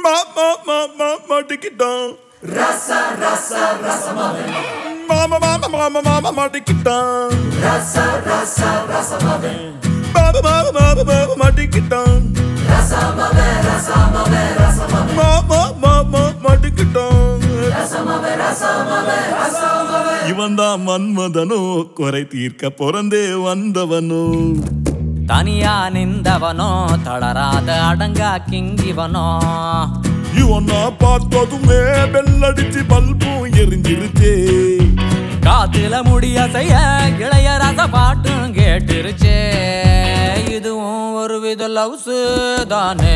மா மா மா மா மாட்டிக்கிட்டான் மாமா மாமா மாமா மாமா மாட்டிக்கிட்டான் மாமா மாமா மாமா மாமா மாட்டிக்கிட்டான் மாமா மாமா மாட்டிக்கிட்டான் இவன் தான் மன்மதனோ குறை தீர்க்க பிறந்தே வந்தவனோ தனியா நின்றவனோ தளராத அடங்கா கிங்கிவனோ இவனா பார்த்ததுமே பெல்லடிச்சு பல்பும் எரிஞ்சிருச்சே காத்துல முடிய செய்ய இளையராச பாட்டும் கேட்டுருச்சே இதுவும் ஒரு வித லவ்ஸ் தானே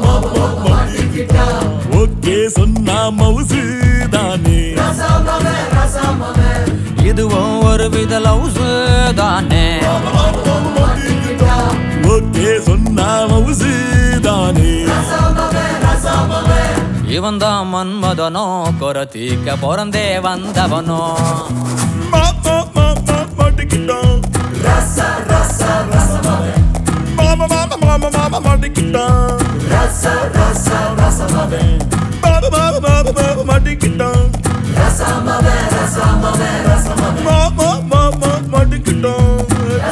ஓகே சொன்னா மவுசு தானே இதுவும் ஒரு வித லவ்ஸ் தானே ஓகே சொன்னா மவுசு தானே இவன் தான் மன்மதனோ கொரத்தீக்க பிறந்தே வந்தவனோ மா மா மா மா மாட்டிக்கிட்டான் மாமா மாமா மாமா மாமா மாட்டிக்கிட்டான் மாமா மாமா மாமா மாமா மாட்டிக்கிட்டான் மாமா மாமா மாட்டிக்கிட்டான்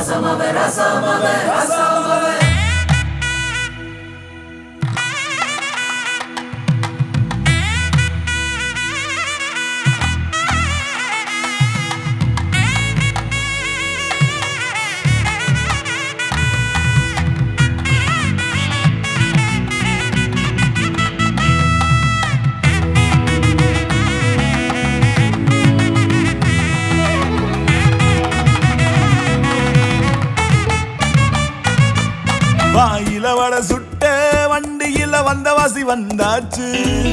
வாயில வட சுட்ட வண்டியில வந்த வாசி வந்தாச்சு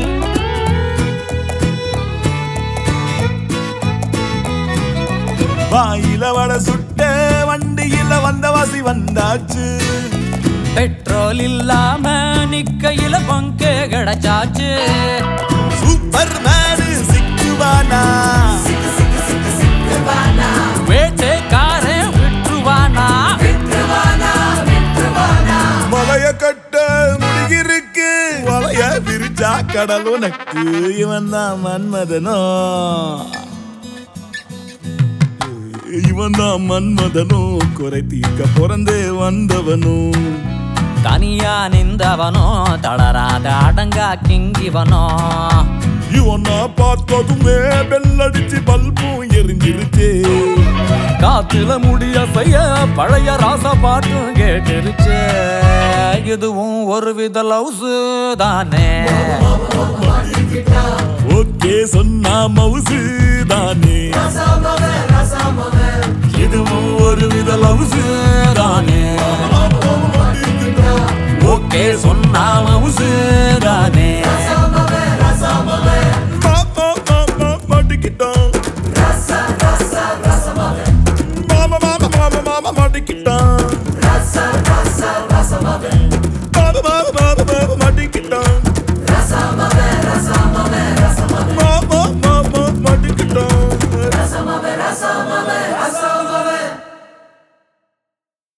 வாயில வட சுட்ட வண்டியில வந்த வாசி வந்தாச்சு பெட்ரோல் இல்லாம நிக்கையில பங்கு கிடைச்சாச்சு சூப்பர் மேனு சிக்குவானா வேட்டைக்காரன் விட்டுருவானா மலைய கட்ட முடியிருக்கு வலைய விரிச்சா கடல் உனக்கு இவன் தான் மன்மதனோ இவன் தான் மன்மதனோ குறை தீர்க்க பிறந்தே வந்தவனோ தனியா நின்றவனோ தளராத அடங்கா கிங்கிவனோ இவனா பார்த்ததுமே பெல்லடிச்சு பல்பும் எரிஞ்சிருச்சே காத்துல முடிய செய்ய பழைய ராச பாட்டும் கேட்டுருச்சு இதுவும் ஒரு வித லவ்ஸ் தானே ஓகே சொன்னா மவுசு தானே இதுவும் ஒரு வித லவ்ஸ் தானே ஓகே சொன்னா மவுசு தானே மாமா மாமா மாட்டிக்கிட்டான்